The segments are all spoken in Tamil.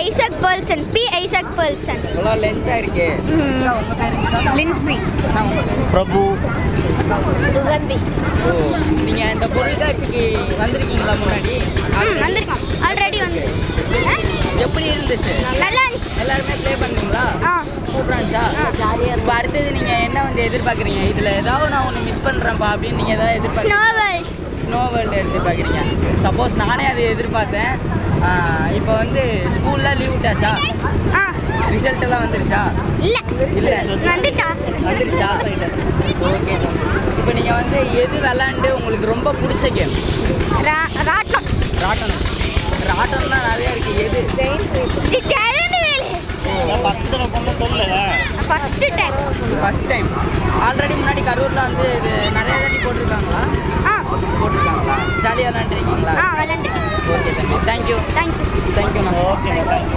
ஐசக் பர்ல்சன் பி ஐசக் பர்ல்சன் இவ்வளோ லென்த்தாக இருக்கு அக்கா, உங்க பேரு லின்சி அண்ணா, உங்க பேரு பிரபு சுகந்தி ஓ நீங்கள் இந்த பொருட்காட்சிக்கு வந்திருக்கீங்களா முன்னாடி வந்திருக்கோம் ஆல்ரெடி வந்து ஆ? எப்படி இருந்துச்சு நல்லா இருந்துச்சு எல்லாருமே ப்ளே பண்ணீங்களா ஆ சூப்பராக இருந்துச்சா இப்போ அடுத்தது நீங்கள் என்ன வந்து எதிர்பார்க்குறீங்க இதில் ஏதாவது நான் ஒன்று மிஸ் பண்ணுறேன்ப்பா அப்படின்னு நீங்கள் ஏதாவது எதிர்பார்க்குறீங்க ஸ்னோவல் ஸ்னோ வேர்ல்டு எதிர்பார்க்குறீங்க சப்போஸ் நானே அதை எதிர்பார்த்தேன் இப்போ வந்து ஸ்கூலில் லீவ் விட்டாச்சா ஆ ரிசல்ட் எல்லாம் வந்துருச்சா இல்ல இல்லை வந்துட்டா வந்துருச்சா ஓகே இப்போ நீங்கள் வந்து எது விளாண்டு உங்களுக்கு ரொம்ப பிடிச்ச கேம் ரா- ராட்னம் ராட்டனம் ராட்டனம் தான் நிறையா இருக்குது எது இது திறந்து வேலை ஃபஸ்ட் தடவை பண்ண சொல்லு first time first time already முன்னாடி கரூரில் வந்து இது நிறைய தாட்டி போட்டிருக்காங்களா ஆ போட்டிருக்காங்களா ஜாலியாக விளாண்டுருக்கீங்களா ஆ விளாண்டு ஓகே தம்பி தேங்க்யூ தேங்க்யூ தேங்க்யூண்ணா ஓகே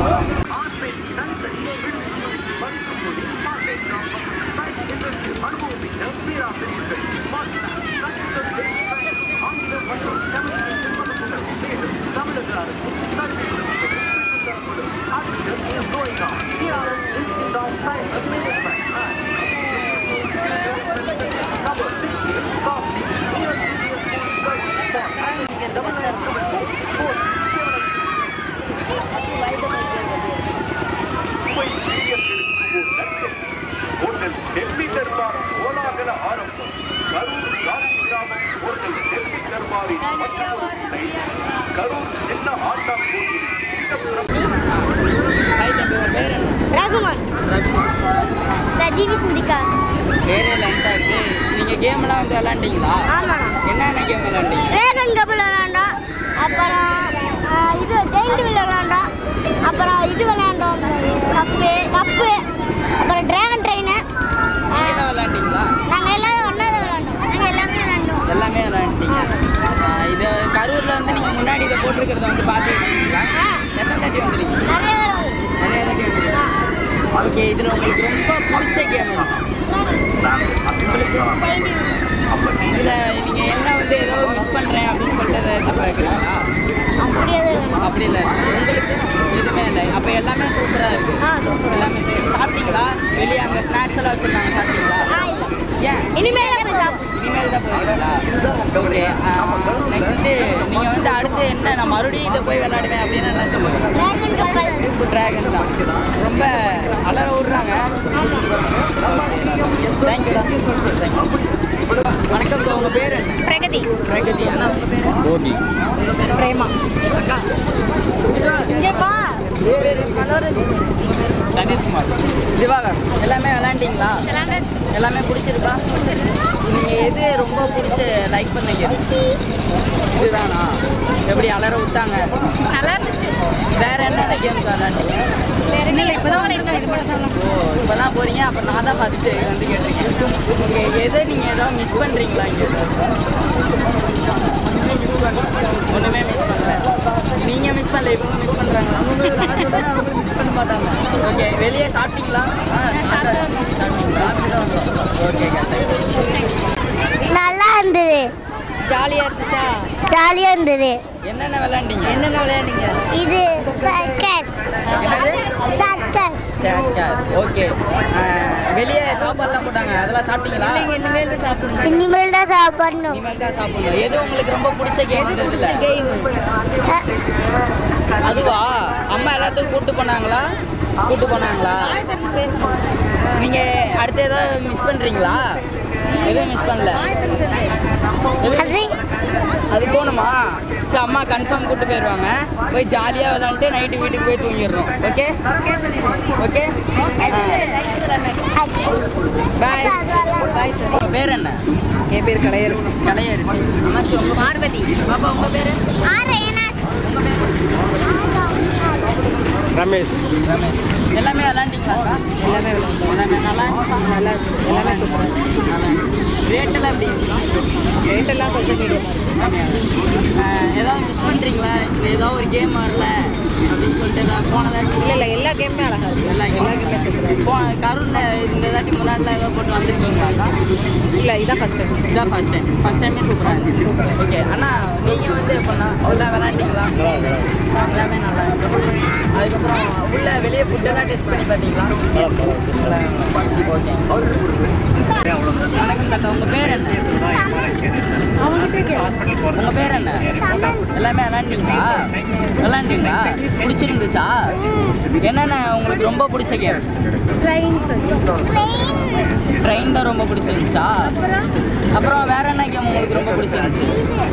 ஹோட்டல் டெல்லி தர்பார் கோலாகல ஆரம்பம் கரூர் காந்தி கிராமம் ஹோட்டல் டெல்லி தர்பாரின் மற்றொரு துணை கரூர் சின்ன ஆட்டம் போட்டியில் இந்த பிரபல ஹாய் தம்பி உங்கள் பேர் என்ன ரகுமான் ரகுமான் ரஜீவி சிந்திகா பேரே லென்த்தாக இருக்கு நீங்கள் கேம்லாம் வந்து விளாண்டீங்களா ஆமாண்ணா என்னென்ன கேம் விளாண்டீங்க டிராகன் கபிள் விளாண்டோம் அப்புறம் ஆ, இது ஜெயிண்ட் வில் விளாண்டோம் அப்புறம் இது விளாண்டோம் கப்பு கப்பு அப்புறம் டிராகன் ட்ரெயின் நீங்களாம் விளாண்டீங்களா நாங்கள் எல்லாரும் ஒன்றா தான் விளாண்டோம் நாங்கள் எல்லாமே விளாண்டோம் எல்லாமே விளாண்டுட்டீங்க ஆ, இது கரூரில் வந்து நீங்கள் முன்னாடி இதை போட்டிருக்கிறத வந்து பார்த்துருக்கீங்களா ஆ. எத்தனை தாட்டி வந்துருக்கீங்க நிறைய தடவை நிறைய தாட்டி வந்துருக்கீங்க ஓகே இதில் உங்களுக்கு ரொம்ப பிடிச்ச கேம் இதில் நீங்கள் என்ன வந்து ஏதோ மிஸ் பண்ணுறேன் அப்படின்னு சொல்லிட்டு அதை எதிர்பார்க்குறீங்களா அப்படியே தான் விளாண்டோம். அப்படி இல்லை உங்களுக்கு எதுவுமே இல்லை அப்போ எல்லாமே சூப்பராக இருக்குது ஆ சூப்பர் எல்லாமே சரி. சாப்பிட்டீங்களா வெளியே அங்கே ஸ்நாக்ஸ் எல்லாம் வச்சுருந்தாங்க சாப்பிட்டீங்களா ஆ இல்லை ஏன் இனிமேல் தான் போய் சாப்பிடும் இனிமேல் தான் போவீங்களா ஓகே நெக்ஸ்ட்டு நீங்கள் வந்து அடுத்து என்ன நான் மறுபடியும் இதை போய் விளையாடுவேன் அப்படின்னு என்ன சொல்லுவேன் டிராகன் கப்பல் ட்ராகன் தான் ரொம்ப அலற விட்றாங்க ஓகே தேங்க்யூடா தேங்க்யூ வணக்கம் bro. உங்க பேர் என்ன பிரகதி பிரகதி அண்ணா உங்க பேர் கோபி பிரேமா அக்கா இங்கேப்பா உங்க பேர் உங்க பேர் சதீஷ்குமார் திவாகர் எல்லாமே விளாண்டிங்களா எல்லாமே பிடிச்சிருக்கா நீங்கள் எது ரொம்ப பிடிச்ச லைக் பண்ணீங்க இதுதானா எப்படி அலற விட்டாங்க நல்லா இருந்துச்சு வேற என்னென்ன கேம்ஸ் விளாண்டீங்க இல்லை இப்போ தான் வந்திருக்கோம் இது மட்டும் தான் ஓ இப்போ தான் போகிறீங்க அப்போ நான் தான் ஃபஸ்ட்டு வந்து கேட்டிருக்கேன் ஓகே எதை நீங்கள் ஏதாவது மிஸ் பண்ணுறீங்களா இங்கே ஒன்றுமே மிஸ் பண்ணல நீங்கள் மிஸ் பண்ணல இவங்க மிஸ் பண்ணுறாங்களா மிஸ் பண்ண மாட்டாங்க ஓகே வெளியே சாப்பிட்டீங்களா சாப்பிட்டீங்களா ஓகே நல்லா இருந்தது ஜாலியாக இருந்துச்சா ஜாலியாக இருந்தது என்னென்ன விளாண்டீங்க என்னென்ன விளையாடுங்க இது சர்க்கஸ் என்னது சர்க்கஸ் சரி ஓகே வெளியே சாப்பாடுலாம் போட்டாங்க அதெல்லாம் சாப்பிட்டீங்களா நீங்கள் இனிமேல் தான் சாப்பிடணும் இனிமேல் தான் சாப்பிடணும் இனிமேல் தான் சாப்பிடணும் எது உங்களுக்கு ரொம்ப பிடிச்ச கேம் இருந்ததுல கேமு அதுவா அம்மா எல்லாத்துக்கும் கூட்டு போனாங்களா கூட்டு போனாங்களா பேசணும் நீங்கள் அடுத்து ஏதாவது மிஸ் பண்ணுறீங்களா எதுவும் மிஸ் பண்ணல எதுவும் அது அது போகணுமா சரி அம்மா கன்ஃபார்ம் கூட்டு போயிடுவாங்க போய் ஜாலியாக விளாண்டுட்டு நைட்டு வீட்டுக்கு போய் தூங்கிடுறோம் ஓகே ஓகே பாய் உங்கள் பேர் என்ன என் பேர் கலையரசி கலையரசி அம்மாச்சி உங்கள் பார்வதி பாப்பா உங்கள் பேர் ரமேஷ் ரமேஷ் எல்லாமே விளாண்டிங்களாக்கா எல்லாமே விளையாடுவோம் எல்லாமே நல்லா இருந்துச்சா நல்லா இருந்துச்சு எல்லாமே சூப்பராக நல்லா ரேட்டெல்லாம் எப்படி ரேட்டெல்லாம் கொஞ்சம் மீடியமாக இருக்கு ஏதாவது மிஸ் பண்ணுறீங்களா ஏதாவது ஒரு கேம் வரல அப்படின்னு சொல்லிட்டு ஏதாவது போனதா இல்லை இல்லை எல்லா கேமுமே அழகாக இருக்கு எல்லா எல்லா கேமுமே சூப்பராக போ கரூரில் இந்த தாட்டி முன்னாடிலாம் ஏதோ போட்டு வந்துருக்கீங்களாக்கா இல்லை இதான் ஃபஸ்ட் டைம் இதான் ஃபஸ்ட் டைம் ஃபஸ்ட் டைமே சூப்பராக இருந்துச்சு சூப்பர் ஓகே அண்ணா நீங்கள் வந்து எப்படின்னா எல்லாம் விளாண்டிங்களா எல்லாம் எல்லாமே நல்லா இருக்கு அதுக்கப்புறம் உள்ள வெளியே ஃபுட்டெல்லாம் டெஸ்ட் பண்ணி பார்த்தீங்களா ஓகே வணக்கம் தாத்தா உங்கள் பேர் என்ன உங்கள் பேர் என்ன எல்லாமே விளாண்டிங்களா விளாண்டிங்களா பிடிச்சிருந்துச்சா என்னென்ன உங்களுக்கு ரொம்ப பிடிச்ச கேம் ட்ரெயின் தான் ரொம்ப பிடிச்சிருந்துச்சா அப்புறம் வேற என்ன கேம் உங்களுக்கு ரொம்ப பிடிச்சிருந்துச்சு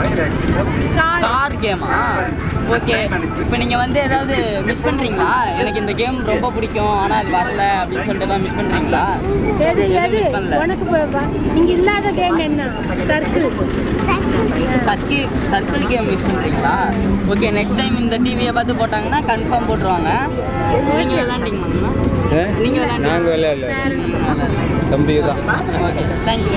கார் கேமா ஓகே இப்போ நீங்கள் வந்து ஏதாவது மிஸ் பண்ணுறீங்களா எனக்கு இந்த கேம் ரொம்ப பிடிக்கும் ஆனால் அது வரல அப்படின்னு சொல்லிட்டு தான் மிஸ் பண்ணுறீங்களா எது எதுவும் எது மிஸ் பண்ணல உனக்கு ப- ப- இங்க இல்லாத கேம் என்ன circle circle circle game miss பண்ணுறீங்களா ஓகே நெக்ஸ்ட் டைம் இந்த டிவியை பார்த்து போட்டாங்கன்னா கன்ஃபார்ம் போட்டுருவாங்க நீங்கள் விளாண்டிங்களா நீங்கள் விளாண்டு நாங்கள் விளையாடல தம்பி தான் ஓகே தேங்க்யூ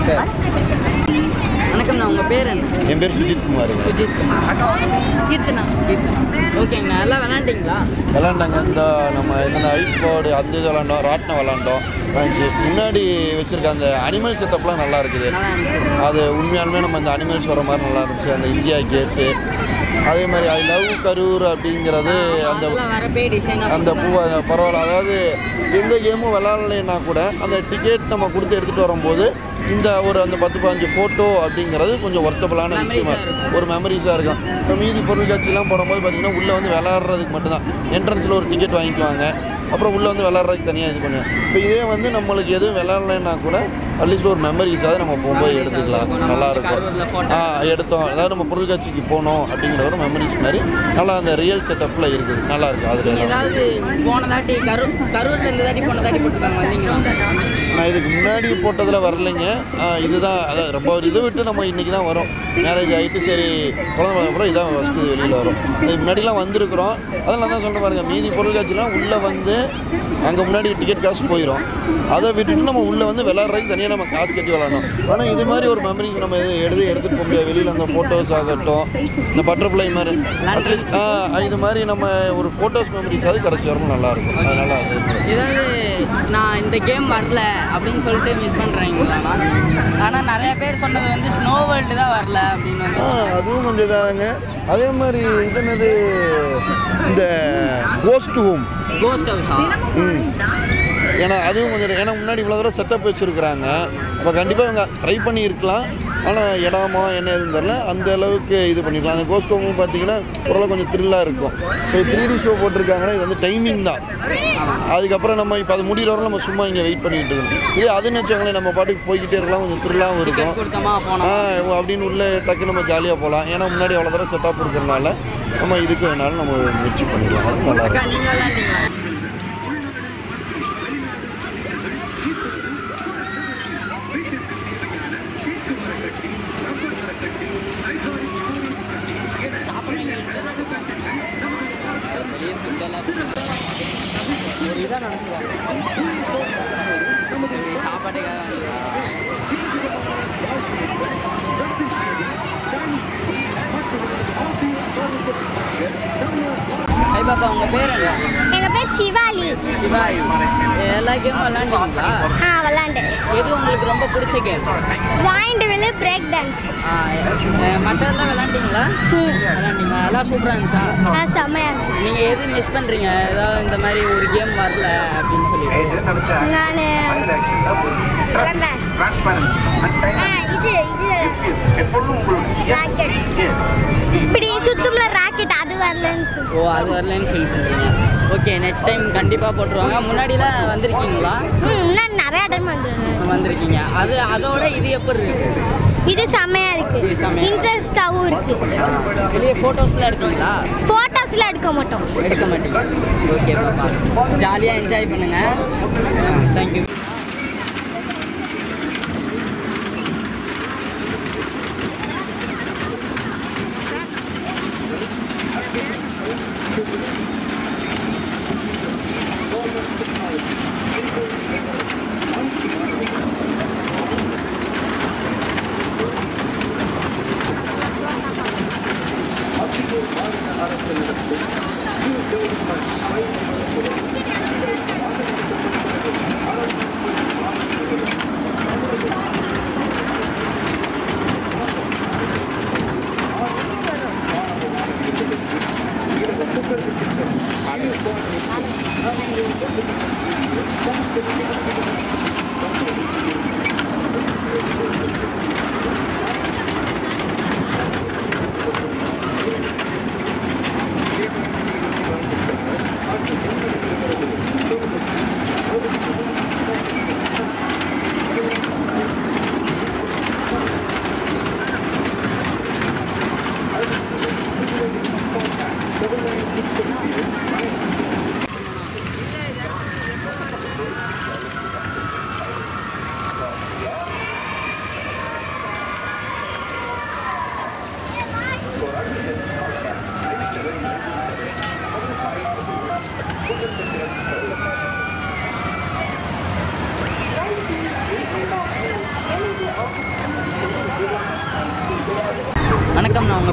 வணக்கம்ண்ணா உங்கள் பேர் என்ன என் பேர் சுஜித் குமார் சுஜித் குமார் அக்கா கீர்த்தனா கீர்த்தனா ஓகேங்கண்ணா எல்லாம் விளாண்டிங்களா விளாண்டாங்க இந்த நம்ம இந்த ஐஸ் போர்டு அந்த இது விளாண்டோம் ராட்டினம் விளாண்டோம் இருந்துச்சு முன்னாடி வச்சிருக்க அந்த அனிமல் செட்டப்லாம் நல்லா இருக்குது நல்லா இருந்துச்சு அது உண்மையாலுமே நம்ம அந்த அனிமல்ஸ் வர மாதிரி நல்லா இருந்துச்சு அந்த இந்தியா கேட்டு அதே மாதிரி ஐ லவ் கரூர் அப்படிங்கிறது அந்த அதெல்லாம் வரப்பே டிசைன் அந்த பூவை பரவாயில்ல அதாவது எந்த கேமும் விளாட்லைன்னா கூட அந்த டிக்கெட் நம்ம கொடுத்து எடுத்துகிட்டு வரும்போது இந்த ஒரு அந்த பத்து பதினஞ்சு ஃபோட்டோ அப்படிங்கிறது கொஞ்சம் ஒர்த்தபுளான விஷயமா Memories-ஆ ஒரு மெமரிஸாக இருக்கும் இப்போ மீதி பொருள் காட்சிலாம் போடும்போது பார்த்தீங்கன்னா உள்ளே வந்து விளாட்றதுக்கு மட்டும்தான் என்ட்ரன்ஸில் ஒரு டிக்கெட் வாங்கிக்குவாங்க அப்புறம் உள்ளே வந்து விளாட்றதுக்கு தனியாக இது பண்ணுவேன் இப்போ இதே வந்து நம்மளுக்கு எதுவும் விளாட்லைன்னா கூட அட்லீஸ்ட் ஒரு மெமரிஸாவது நம்ம போகும்போது Memories-ஆ எடுத்துக்கலாம் இருக்கும். நம்ம நல்லா வந்து கரூர்ல இருக்கும் photo ஆ எடுத்தோம் அதாவது நம்ம பொருள் காட்சிக்கு போனோம் அப்படிங்கிற ஒரு மெமரிஸ் மாதிரி நல்லா அந்த ரியல் செட்டப்பில் இருக்குது நல்லா இருக்குது அதில் நீங்கள் ஏதாவது போன தாட்டி கரூர் கரூரில் இந்த தாட்டி போன தாட்டி போட்டுருக்காங்க வந்தீங்களா நான் இதுக்கு முன்னாடி போட்டதில் வரலைங்க ஆ, இதுதான் அதாவது ரொம்ப ஒரு இதை விட்டு நம்ம இன்றைக்கி தான் வரோம் மேரேஜ் ஆகிட்டு சரி குழந்தை அப்புறம் இதான் ஃபஸ்ட்டு இது வெளியில் வரும் இது முன்னாடிலாம் வந்திருக்கிறோம் அதெல்லாம் தான் சொல்ல பாருங்க மீதி பொருள் காட்சிலாம் உள்ளே வந்து அங்கே முன்னாடி டிக்கெட் காசு போயிடும் அதை விட்டுட்டு நம்ம உள்ளே வந்து விளாட்றதுக்கு தனியாக நம்ம காசு கட்டி விளாடணும் ஆனால் இது மாதிரி ஒரு மெமரிஸ் நம்ம எது எடுத்து எடுத்துகிட்டு போக முடியாது வெளியில் அந்த ஃபோட்டோஸ் ஆகட்டும் இந்த பட்டர்ஃப்ளை மாதிரி அட்லீஸ்ட் இது மாதிரி நம்ம ஒரு ஃபோட்டோஸ் மெமரிஸாவது கிடச்சி வரணும் நல்லாயிருக்கும் அதனால் அது இருக்குது. ஏதாவது நான் இந்த கேம் வரல அப்படின்னு சொல்லிட்டு மிஸ் பண்ணுறீங்களாண்ணா ஆனால் நிறைய பேர் சொன்னது வந்து ஸ்னோ வேர்ல்டு தான் வரல அப்படின்னு வந்து ஆ அதுவும் கொஞ்சம் இதாங்க அதே மாதிரி இது என்னது இந்த கோஸ்ட் ஹோம் கோஸ்ட் ஹவுஸா ம் ஏன்னா அதுவும் கொஞ்சம் ஏன்னா முன்னாடி இவ்வளோ தூரம் செட்டப் வச்சுருக்குறாங்க அப்போ கண்டிப்பாக இவங்க ட்ரை பண்ணியிருக்கலாம் ஆனால் இடமா என்ன எதுவும் தெரில அந்த அளவுக்கு இது பண்ணிருக்கலாம் அந்த கோஸ்ட் ஹோமும் பார்த்தீங்கன்னா ஓரளவு கொஞ்சம் த்ரில்லாக இருக்கும் இப்போ த்ரீ டி ஷோ போட்டிருக்காங்கன்னா இது வந்து டைமிங் தான் அதுக்கப்புறம் நம்ம இப்போ அது முடிகிற வரை நம்ம சும்மா இங்கே வெயிட் பண்ணிக்கிட்டு இருக்கணும் இதே அதுன்னு வச்சுக்கோங்களேன் நம்ம பாட்டுக்கு போய்கிட்டே இருக்கலாம் கொஞ்சம் த்ரில்லாகவும் இருக்கும் டிக்கெட் கொடுத்தோமா போனோம் ஆ அப்படின்னு உள்ளே டக்கு நம்ம ஜாலியாக போகலாம் ஏன்னா முன்னாடி அவ்வளோ தூரம் செட்டப் இருக்கிறனால நம்ம இதுக்கு வேணாலும் நம்ம முயற்சி பண்ணிடலாம் அது நல்லா அக்கா இருக்கும் நீங்கள் விளாண்டிங்களா சாப்பாட்டுக்காக ஹை பாப்பா உங்கள் பேர் என்ன எங்கள் பேர் சிவாலி சிவாயி எல்லா கேமும் விளாண்டிங்களா ஆ விளாண்டேன் எது உங்களுக்கு ரொம்ப பிடிச்ச கேம் ஜாயிண்ட் வில்லு பிரேக் டான்ஸ் மற்றதெல்லாம் விளாண்டிங்களா விளாண்டிங்களா எல்லாம் சூப்பராக இருந்துச்சா ஆ செம்மையாக இருந்துச்சு நீங்கள் எது மிஸ் பண்ணுறீங்க ஏதாவது இந்த மாதிரி ஒரு கேம் வரல அப்படின்னு சொல்லிட்டு நான் ஆ இது இது ராக்கெட் இப்படி சுத்தும்ல ராக்கெட் அது வரலன்னு சொல்லி ஓ அது வரலன்னு ஃபீல் பண்ணுறீங்க ஓகே நெக்ஸ்ட் டைம் கண்டிப்பாக போட்டுருவாங்க முன்னாடிலாம் வந்திருக்கீங்களா ம் இன்னும் நிறையா டைம் வந்துருக்கேன் வந்திருக்கீங்க அது அதோட இது எப்படி இருக்கு இது செம்மையா இருக்கு இது செம்மையா இருக்கு. இன்ட்ரெஸ்டாகவும் இருக்கு வெளியே ஃபோட்டோஸ்லாம் எடுத்தீங்களா ஃபோட்டோஸ்லாம் எடுக்க மாட்டோம் எடுக்க மாட்டீங்க ஓகே பாப்பா ஜாலியாக என்ஜாய் பண்ணுங்க தேங்க்யூ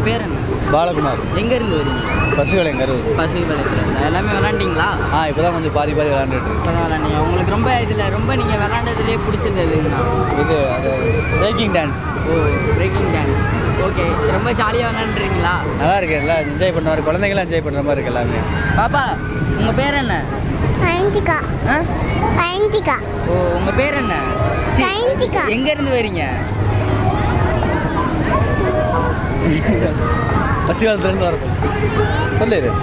உங்கள் பேர் என்ன பாலகுமார் எங்கேருந்து வரீங்க பசுகளை கருது பசு விளையாடுறது எல்லாமே விளாண்டிங்களா ஆ இப்போ தான் கொஞ்சம் பாதி பாதி விளாண்டுட்டு இப்போ தான் விளாண்டிங்க உங்களுக்கு ரொம்ப இதில் ரொம்ப நீங்கள் விளாண்டதுலேயே பிடிச்சது எதுங்கண்ணா இது அது breaking dance oh breaking dance okay ரொம்ப ஜாலியாக விளாண்டுறீங்களா நல்லா இருக்கு எல்லாம் என்ஜாய் பண்ணுற மாதிரி குழந்தைங்களாம் என்ஜாய் பண்ணுற மாதிரி இருக்கு எல்லாமே பாப்பா உங்கள் பேர் என்ன சயந்திகா ஆ சயந்திகா ஓ உங்கள் பேர் என்ன சயந்திகா எங்கேருந்து வரீங்க பசி காலத்துலேருந்து வரப்போ சொல்லு இது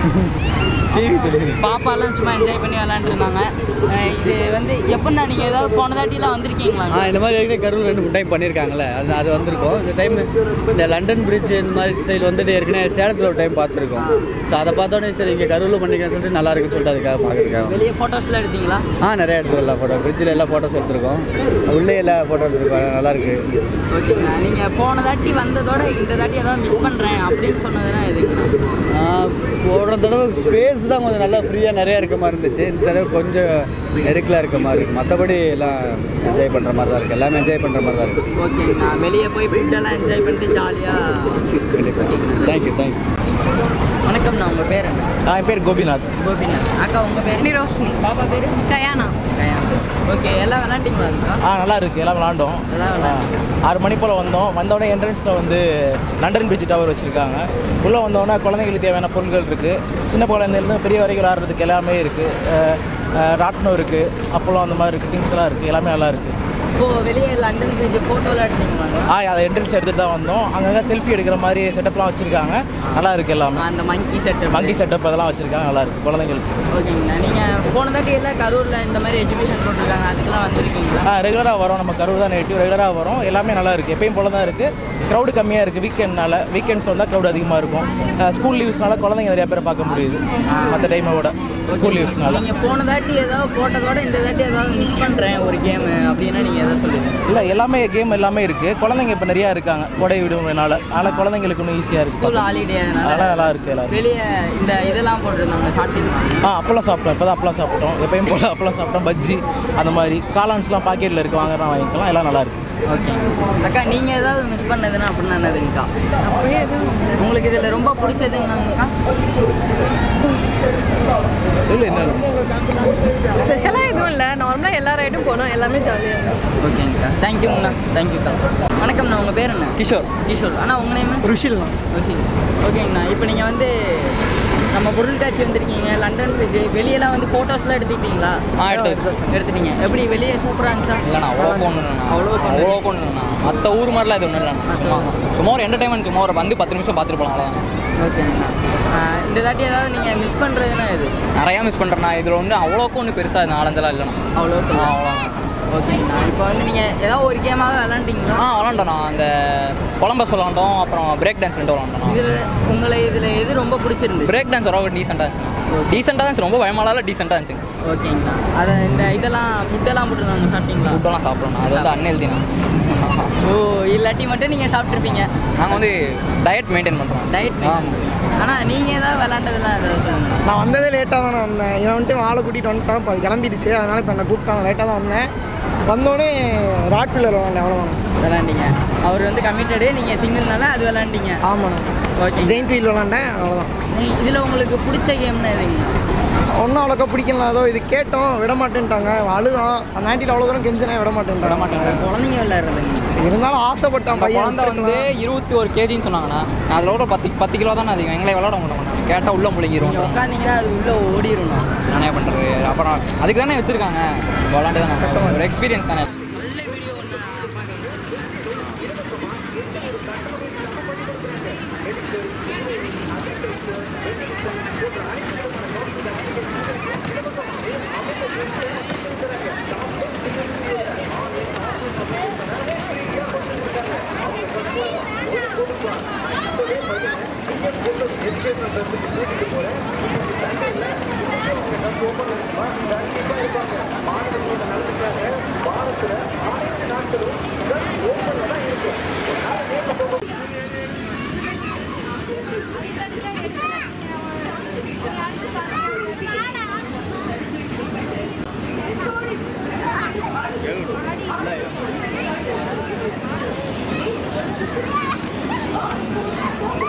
டிவி தெரியுது பாப்பாலாம் சும்மா என்ஜாய் பண்ணி விளாண்டுருந்தாங்க இது வந்து எப்படின்னா நீங்கள் ஏதாவது போன தாட்டிலாம் வந்திருக்கீங்களா ஆ இந்த மாதிரி ஏற்கனவே கரூர் ரெண்டு மூணு டைம் பண்ணியிருக்காங்களே அது அது வந்திருக்கோம் இந்த டைம் இந்த லண்டன் பிரிட்ஜ் இந்த மாதிரி சைடு வந்துட்டு ஏற்கனவே சேலத்தில் ஒரு டைம் பார்த்துருக்கோம் ஸோ அதை பார்த்தோன்னே சரி இங்கே கரூரில் பண்ணிக்கன்னு சொல்லிட்டு நல்லா இருக்குன்னு சொல்லிட்டு அதுக்காக பார்க்குறதுக்காக வெளியே ஃபோட்டோஸ்லாம் எடுத்தீங்களா ஆ நிறைய எடுத்துருக்கலாம் ஃபோட்டோ ஃப்ரிட்ஜில் எல்லா ஃபோட்டோஸ் எடுத்திருக்கோம் உள்ளே எல்லா ஃபோட்டோ எடுத்துருக்கோம் நல்லா இருக்கு ஓகேங்கண்ணா நீங்கள் போன தாட்டி வந்ததோட இந்த தாட்டி ஏதாவது மிஸ் பண்ணுறேன் அப்படின்னு சொன்னதுன்னா எதுங்கண்ணா போடுற தடவை ஸ்பேஸ் தான் கொஞ்சம் நல்லா ஃப்ரீயாக நிறையா இருக்க மாதிரி இருந்துச்சு இந்த தடவை கொஞ்சம் நெருக்கலாக இருக்க மாதிரி இருக்குது மற்றபடி எல்லாம் என்ஜாய் பண்ணுற மாதிரி தான் இருக்குது எல்லாமே என்ஜாய் பண்ணுற மாதிரி தான் இருக்குது ஓகேங்கண்ணா வெளியே போய் ஃபுட்டெல்லாம் என்ஜாய் பண்ணிட்டு ஜாலியாக கண்டிப்பாக தேங்க்யூ தேங்க்யூ வணக்கம்ண்ணா உங்கள் பேர் என்ன என் பேர் கோபிநாத் கோபிநாத் அக்கா உங்கள் பேர் ரோஷினி பாப்பா பேர் கயானா கயானா ஓகே எல்லாம் விளாண்டிங்களா இருக்கா ஆ நல்லா இருக்கு எல்லாம் விளாண்டோம் எல்லாம் விளாண்டு ஆறு மணி போல் வந்தோம் வந்தோடனே என்ட்ரன்ஸில் வந்து லண்டன் பிரிட்ஜ் டவர் வச்சுருக்காங்க உள்ளே வந்தோடனே குழந்தைங்களுக்கு தேவையான பொருட்கள் இருக்குது சின்ன குழந்தைலேருந்து பெரிய வரைக்கும் விளாட்றதுக்கு எல்லாமே இருக்குது ராட்டினம் இருக்குது அப்பளம் அந்த மாதிரி இருக்குது திங்ஸ் எல்லாம் இருக்குது எல்லாமே நல்லா இருக்குது இப்போது வெளியே லண்டன் பிரிட்ஜ் ஃபோட்டோலாம் எடுத்தீங்களாங்க ஆ அதை என்ட்ரன்ஸ் எடுத்துகிட்டு தான் வந்தோம் அங்கங்கே செல்ஃபி எடுக்கிற மாதிரி செட்டப்லாம் வச்சுருக்காங்க நல்லா இருக்குது எல்லாமே அந்த மங்கி செட் மங்கி செட்டப் அதெல்லாம் வச்சுருக்காங்க நல்லா இருக்குது குழந்தைங்களுக்கு ஓகேங்கண்ணா நீங்கள் போன தாட்டி எல்லாம் கரூரில் இந்த மாதிரி எஜுகேஷன் போட்டிருக்காங்க அதுக்கெல்லாம் வந்திருக்கீங்களா ஆ ரெகுலராக வரோம் நம்ம கரூர் தான் நேட்டிவ் ரெகுலராக வரோம் எல்லாமே நல்லா இருக்குது எப்பயும் போல தான் இருக்குது க்ரௌடு கம்மியாக இருக்குது வீக்கெண்ட்னால வீக்கெண்ட்ஸ் வந்தால் க்ரௌட் அதிகமாக இருக்கும் ஸ்கூல் லீவ்ஸ்னால குழந்தைங்க நிறைய பேரை பார்க்க முடியுது மற்ற டைமை விட ஸ்கூல் லீவ்ஸ்னால நீங்கள் போன தாட்டி ஏதாவது போட்டதோட இந்த தாட்டி ஏதாவது மிஸ் பண்ணுறேன் ஒரு கேமு அப்படின்னா நீங்கள் எதாவது சொல்லுங்கள் இல்லை எல்லாமே கேம் எல்லாமே இருக்குது குழந்தைங்க இப்போ நிறையா இருக்காங்க கொடை விடுமுறைனால அதனால் குழந்தைங்களுக்கு இன்னும் ஈஸியாக ஸ்கூல் இருக்குது ஹாலிடே அதெல்லாம் அதனால நல்லா இருக்குது எல்லாரும் வெளியே இந்த இதெல்லாம் போட்டிருந்தாங்க சாப்பிட்டீங்களா ஆ அப்பளம் சாப்பிட்டோம் இப்போ தான் அப்பளம் சாப்பிட்டோம் எப்பயும் போல் அப்பளம் சாப்பிட்டோம் பஜ்ஜி அந்த மாதிரி காளான்ஸ்லாம் பாக்கெட்டில் இருக்குது வாங்குறா வாங்கிக்கலாம் எல்லாம் நல்லா இருக்குது ஓகே அக்கா நீங்கள் ஏதாவது மிஸ் பண்ணதுன்னா அப்படின்னா என்னதுங்கக்கா உங்களுக்கு இதில் ரொம்ப பிடிச்சது என்னங்கக்கா சொல்லு என்ன ஸ்பெஷலாக எதுவும் இல்லை நார்மலாக எல்லா ரைடும் போனோம் எல்லாமே ஜாலியாக இருந்துச்சு ஓகேங்கக்கா தேங்க்யூங்கண்ணா தேங்க்யூக்கா வணக்கம்ண்ணா உங்கள் பேர் என்ன கிஷோர் கிஷோர் அண்ணா உங்கள் நேம் ருஷில் ருஷி ஓகேங்கண்ணா இப்போ நீங்கள் வந்து நம்ம பொருட்காட்சி வந்திருக்கீங்க லண்டன் ஃப்ரிட்ஜ் வெளியெல்லாம் வந்து ஃபோட்டோஸ்லாம் எடுத்துக்கிட்டீங்களா ஆ எடுத்து எடுத்துட்டீங்க எப்படி வெளியே சூப்பராக இருந்துச்சா இல்லைண்ணா அவ்வளோ ஒன்றும் அவ்வளோ அவ்வளோ ஒன்றுண்ணா மற்ற ஊர் மாதிரிலாம் இது ஒன்றும் இல்லைண்ணா சும்மா சும்மா ஒரு என்டர்டைன்மெண்ட் சும்மா ஒரு வந்து பத்து நிமிஷம் பார்த்துட்டு போகலாம் அவ்வளோதான் ஓகேங்கண்ணா ஆஹ் இந்த தாட்டி ஏதாவது நீங்கள் மிஸ் பண்ணுறதுனா இது நிறையா மிஸ் பண்ணுறேண்ணா இதில் ஒன்று அவ்வளோக்கும் ஒன்றும் பெருசாக நாலஞ்செல்லாம் இல்லைண்ணா அவ்வளோ ஓகேங்கண்ணா இப்போ வந்து நீங்கள் ஏதாவது ஒரு கேமாவது விளாண்டிங்களா ஆ விளாண்டோண்ணா அந்த கொலம்பஸ் விளாண்டோம் அப்புறம் பிரேக் டான்ஸ் ரெண்டு விளாண்டோண்ணா இதில் உங்களை இதில் எது ரொம்ப பிடிச்சிருந்துச்சு பிரேக் டான்ஸ் ரொம்ப டீசெண்டாக இருந்துச்சு டீசெண்டாக இருந்துச்சு ரொம்ப பயமாலாம் டீசெண்டாக இருந்துச்சு ஓகேங்கண்ணா அதை இந்த இதெல்லாம் ஃபுட்டெல்லாம் போட்டுருந்தாங்க சாப்பிட்டீங்களா ஃபுட்டெல்லாம் சாப்பிட்றோண்ணா அது வந்து அன்ஹெல்திண்ணா ஓ இல்லாட்டி மட்டும் நீங்கள் சாப்பிட்ருப்பீங்க நாங்கள் வந்து டயட் மெயின்டைன் பண்ணுறோம் டயட் ஆனால் நீங்கள் ஏதாவது விளாண்டதெல்லாம் ஏதாவது சொல்லுங்கள் நான் வந்ததே லேட்டாக தானே வந்தேன் இவன் வந்துட்டு ஆளை கூட்டிகிட்டு வந்துட்டான் இப்போ அது கிளம்பிடுச்சு அதனால் இப்போ என்னை கூப்பிட்டாங்க லேட்டாக தான் வந்தேன் வந்தோடனே ராட் பில்லர் விளாண்டேன் அவ்வளோதான் விளாண்டிங்க அவர் வந்து கமிட்டடு நீங்கள் சிங்கிள்னால அது விளாண்டிங்க ஆமாண்ணா ஓகே ஜெயின்ட் வீல் விளாண்டேன் அவ்வளோதான் இதில் உங்களுக்கு பிடிச்ச கேம்னா எதுங்க ஒன்றும் அவ்வளோக்கா பிடிக்கல அதோ இது கேட்டோம் விட மாட்டேன்ட்டாங்க அவன் அழுதான் அந்த ஆண்டியில் அவ்வளோ தூரம் கெஞ்சினா விட மாட்டேன்ட்டான் விட மாட்டேன் குழந்தைங்க விளையாடுறதுங்க இருந்தாலும் ஆசைப்பட்டான் அந்த பையன் குழந்தை வந்து இருபத்தி ஒரு கேஜின்னு சொன்னாங்கண்ணா நான் அதில் கூட பத்து பத்து கிலோ தானே அதிகம் எங்களை விளாட மாட்டோம் கேட்டால் உள்ளே முழுங்கிரும் உட்காந்தீங்கன்னா அது உள்ளே ஓடிடணும் என்ன பண்ணுறது அப்புறம் அதுக்கு தானே வச்சுருக்காங்க விளாண்டு தானே ஒரு எக்ஸ்பீரியன்ஸ் தானே ஆ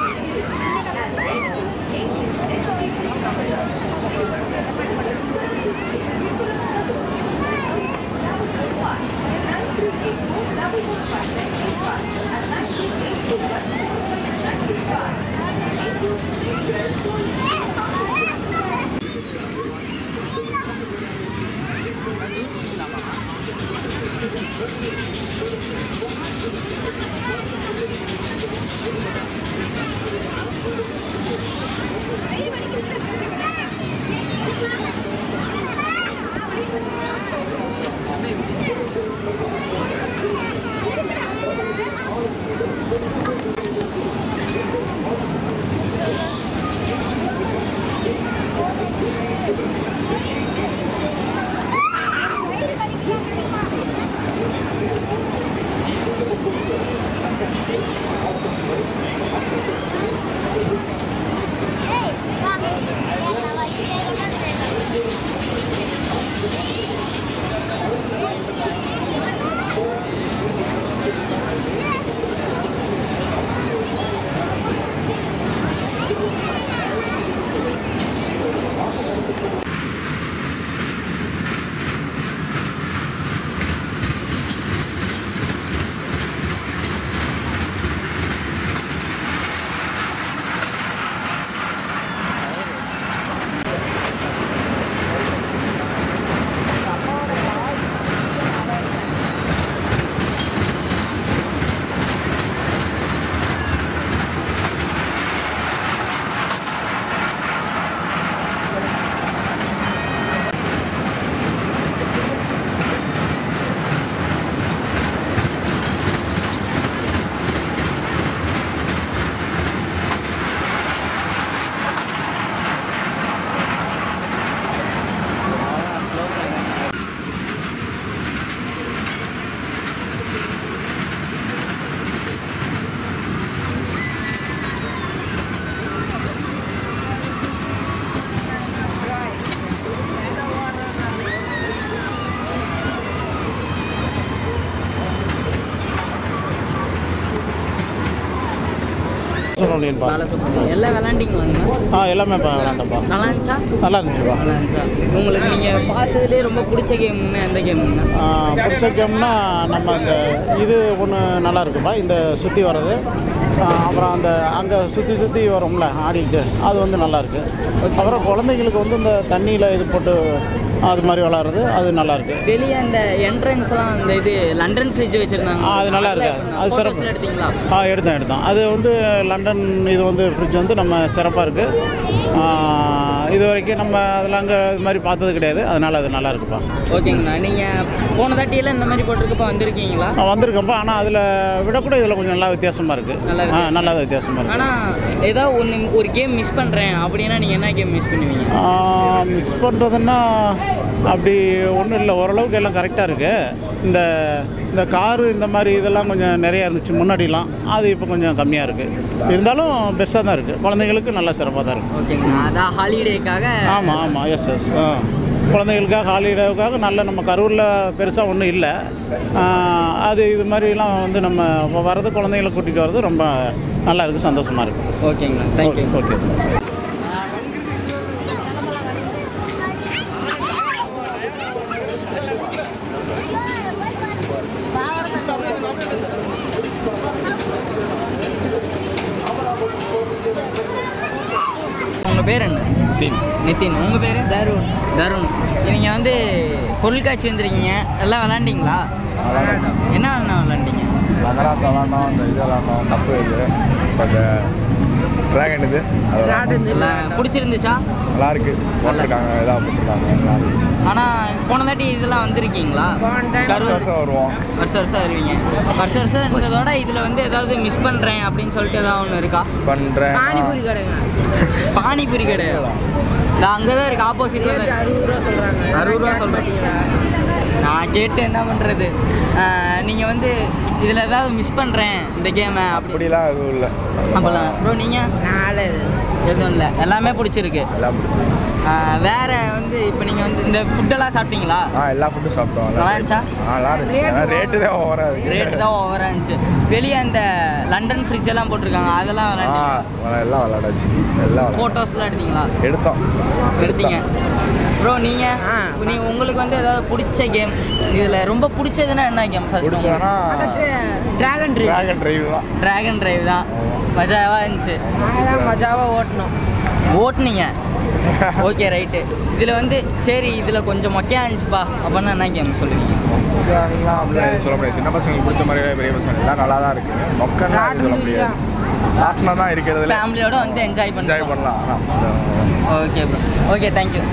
சொன்னோம்ப்பா நல்லா சூப்பர் எல்லாம் விளாண்டிங்களாங்கண்ணா ஆ எல்லாமே இப்போ விளாண்டப்பா நல்லா இருந்துச்சா நல்லா இருந்துச்சுப்பா நல்லா இருந்துச்சா உங்களுக்கு நீங்கள் பார்த்ததுலேயே ரொம்ப பிடிச்ச கேம்னா எந்த கேம்னா ஆ, பிடிச்ச கேம்னா நம்ம இந்த இது ஒன்று நல்லா இருக்குப்பா இந்த சுற்றி வர்றது ஆ, அப்புறம் அந்த அங்கே சுற்றி சுற்றி வரும்ல ஆடிட்டு அது வந்து நல்லா இருக்கு அப்புறம் குழந்தைங்களுக்கு வந்து இந்த தண்ணியில் இது போட்டு அது மாதிரி விளாட்றது அது நல்லா இருக்கு வெளியே அந்த என்ட்ரன்ஸ்லாம் அந்த இது லண்டன் ஃப்ரிட்ஜ் வச்சுருந்தாங்க ஆ, அது நல்லா இருக்கு. அது சிறப்பு. எடுத்தீங்களா ஆ எடுத்தேன் எடுத்தேன் அது வந்து லண்டன் இது வந்து ஃப்ரிட்ஜ் வந்து நம்ம சிறப்பாக இருக்குது இது வரைக்கும் நம்ம அதில் அங்கே இது மாதிரி பார்த்தது கிடையாது அதனால் அது நல்லா இருக்குப்பா ஓகேங்கண்ணா நீங்கள் போன தாட்டியெல்லாம் இந்த மாதிரி போட்டிருக்கப்ப வந்திருக்கீங்களா நான் வந்திருக்கப்பா ஆனால் அதில் விடக்கூட இதில் கொஞ்சம் நல்லா வித்தியாசமாக இருக்குது நல்லா ஆ நல்லா வித்தியாசமாக இருக்குது ஆனால் ஏதோ ஒன்று ஒரு கேம் மிஸ் பண்ணுறேன் அப்படின்னா நீங்கள் என்ன கேம் மிஸ் பண்ணுவீங்க மிஸ் பண்ணுறதுன்னா அப்படி ஒன்றும் இல்லை ஓரளவுக்கு எல்லாம் கரெக்டாக இருக்குது இந்த இந்த காரு இந்த மாதிரி இதெல்லாம் கொஞ்சம் நிறையா இருந்துச்சு முன்னாடிலாம் அது இப்போ கொஞ்சம் கம்மியாக இருக்குது இருந்தாலும் பெஸ்ட்டாக தான் இருக்குது குழந்தைங்களுக்கு நல்லா சிறப்பாக தான் இருக்குது ஓகேங்கண்ணா அதான் ஹாலிடேக்காக ஆமாம் ஆமாம் எஸ் எஸ் ஆ குழந்தைகளுக்காக ஹாலிடேவுக்காக நல்ல நம்ம கரூரில் பெருசாக ஒன்றும் இல்லை ஆ, அது இது மாதிரிலாம் வந்து நம்ம வர்றது குழந்தைகளை கூட்டிகிட்டு வர்றது ரொம்ப நல்லா இருக்குது சந்தோஷமாக இருக்குது ஓகேங்கண்ணா தேங்க்யூ ஓகே உங்கள் பேர் என்ன நிதின் உங்கள் பேர் தருண் தருண் நீங்கள் வந்து பொருட்காட்சி வந்திருக்கீங்க எல்லாம் விளாண்டிங்களா என்ன என்ன விளாண்டிங்க நகராட்டம் விளாண்டோம் இந்த இது விளாண்டோம் கப்பு இது பட் ட்ராகன் இது அது விளாண்டோம். எல்லாம் பிடிச்சிருந்துச்சா நல்லா இருக்கு போட்டிருக்காங்க இதாக போட்டிருக்காங்க நல்லா இருந்துச்சு ஆனால் போன தாட்டி இதெல்லாம் வந்திருக்கீங்களா வருஷம் வருஷம் வருவோம் வருஷம் வருஷம் வருவீங்க வருஷம் வருஷம் இருந்ததோட இதில் வந்து ஏதாவது மிஸ் பண்ணுறேன் அப்படின்னு சொல்லிட்டு ஏதாவது ஒன்று இருக்கா பண்ணுறேன் பானிபூரி கடைங்க பானிபூரி கடை நான் அங்கே தான் இருக்கு ஆப்போசிட்டில் தான் அறுபது ரூபா சொல்கிறாங்க அறுபது ரூபா சொல்கிறீங்க நான் கேட்டு என்ன பண்ணுறது நீங்கள் வந்து இதில் ஏதாவது மிஸ் பண்ணுறேன் இந்த கேமை அப்படி அப்படிலாம் எதுவும் இல்லை அப்போல்லாம் ப்ரோ நீங்கள் நாலு எதுவும் இல்லை எல்லாமே பிடிச்சிருக்கு எல்லாம் பிடிச்சிருக்கு வேற வந்து இப்போ நீங்கள் வந்து இந்த ஃபுட்டெல்லாம் சாப்பிட்டீங்களா ஆ எல்லா ஃபுட்டும் சாப்பிட்டோம் நல்லா இருந்துச்சா ஆ நல்லா இருந்துச்சு ஆனால் ரேட்டு தான் ஓவராக இருக்கு ரேட்டு தான் ஓவராக இருந்துச்சு வெளியே அந்த லண்டன் ஃப்ரிட்ஜ் எல்லாம் போட்டிருக்காங்க அதெல்லாம் ஆ விளாண்டு எல்லாம் விளாடாச்சு எல்லாம் விளாண்டோம். ஃபோட்டோஸ்லாம் எடுத்தீங்களா எடுத்தோம் எடுத்தீங்க ப்ரோ நீங்கள் நீ உங்களுக்கு வந்து ஏதாவது பிடிச்ச கேம் இதில் ரொம்ப பிடிச்சதுன்னா என்ன கேம் ஃபர்ஸ்ட் பிடிச்சதுன்னா டிராகன் டிராகன் டிரைவ் தான் டிராகன் டிரைவ் தான் மஜாவா இருந்துச்சு நாங்கள் மஜாவாக ஓட்டணும் ஓட்டுனீங்க ஓகே ரைட்டு இதில் வந்து சரி இதில் கொஞ்சம் மொக்கையா இருந்துச்சுப்பா அப்படின்னா என்ன கேம் சொல்லுவீங்க இதெல்லாம் அப்படி சொல்ல முடியாது சின்ன பசங்களுக்கு பிடிச்ச மாதிரி பெரிய பசங்க எல்லாம் நல்லா தான் இருக்கு மொக்கன்னா இது சொல்ல முடியாது ராட்டினம் தான் இருக்கிறதுல ஃபேமிலியோட வந்து என்ஜாய் என்ஜாய் பண்ணலாம் பண்ணலாம் ஆனால் ஓகே ப்ரோ ஓகே தேங்க்யூ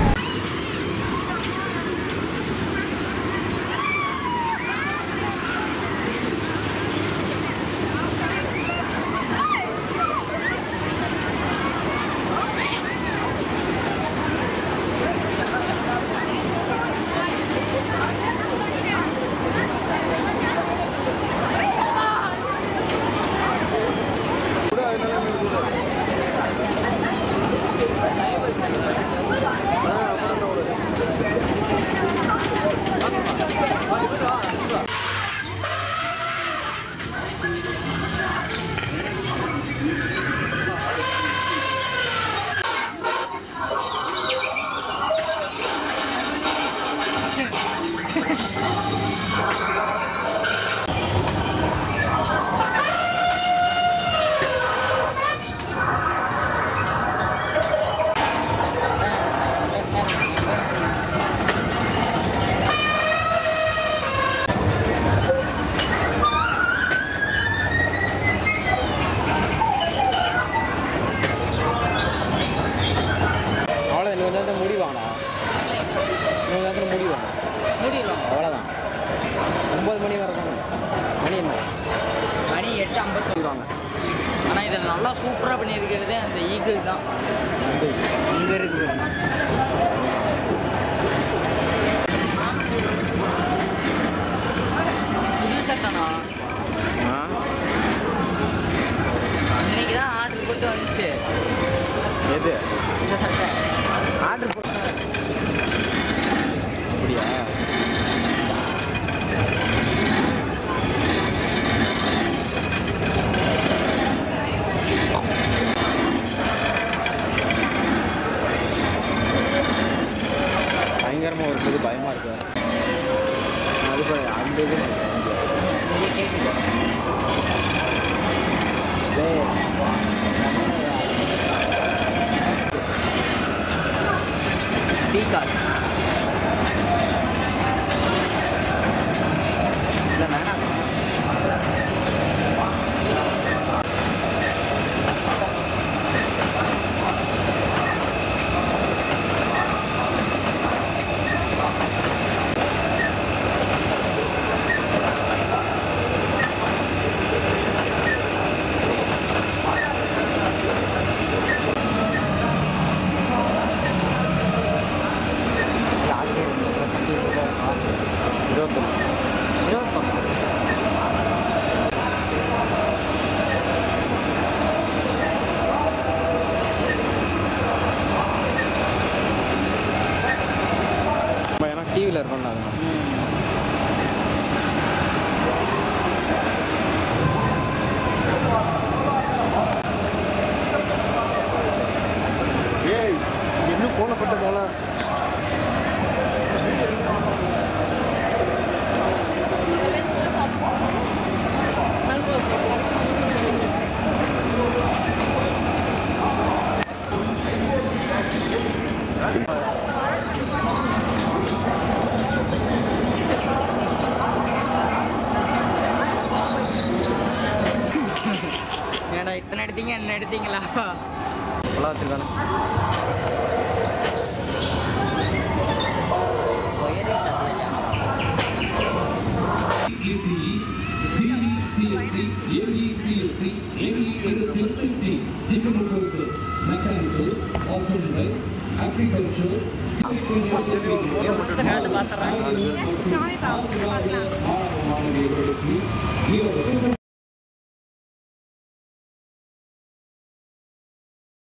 அவ்வளோ இன்னும் கொஞ்சம் நேரத்தில் முடிவாங்கண்ணா இன்னும் நேரத்தில் முடிவாங்க மூடிடுவோம் அவ்வளோதான் ஒம்பது மணி வரை தானே மணி என்ன மணி எட்டு ஐம்பத்தி வருவாங்க ஆனால் இதில் நல்லா சூப்பராக பண்ணியிருக்கிறதே அந்த ஈகிள் தான் இங்கே இருக்குது புது சட்டனா இன்னைக்கு தான் ஆர்டர் போட்டு வந்துச்சு எது இந்த சட்டை ஆர்டர் போட்டு அப்படியா பயங்கரமாக ஒரு புது பயமாக இருக்கு அது போய் அந்த இது டீ கார்டு இல்லை வேணாம் லாஸ்ட் இயர் பர்சன்டேஜ் தான் இருக்கும் இருபத்தொன்று இருபத்தொன்று நம்ம ஏன்னா டிவியில் இருக்கோம்ல அதனால ஏய் என்ன போனப்பட்ட போலாம் ஏடா இத்தனை எடுத்தீங்க என்ன எடுத்தீங்களா நல்லா வச்சுருக்கானே ஒயரே தரல பார்த்துறேன்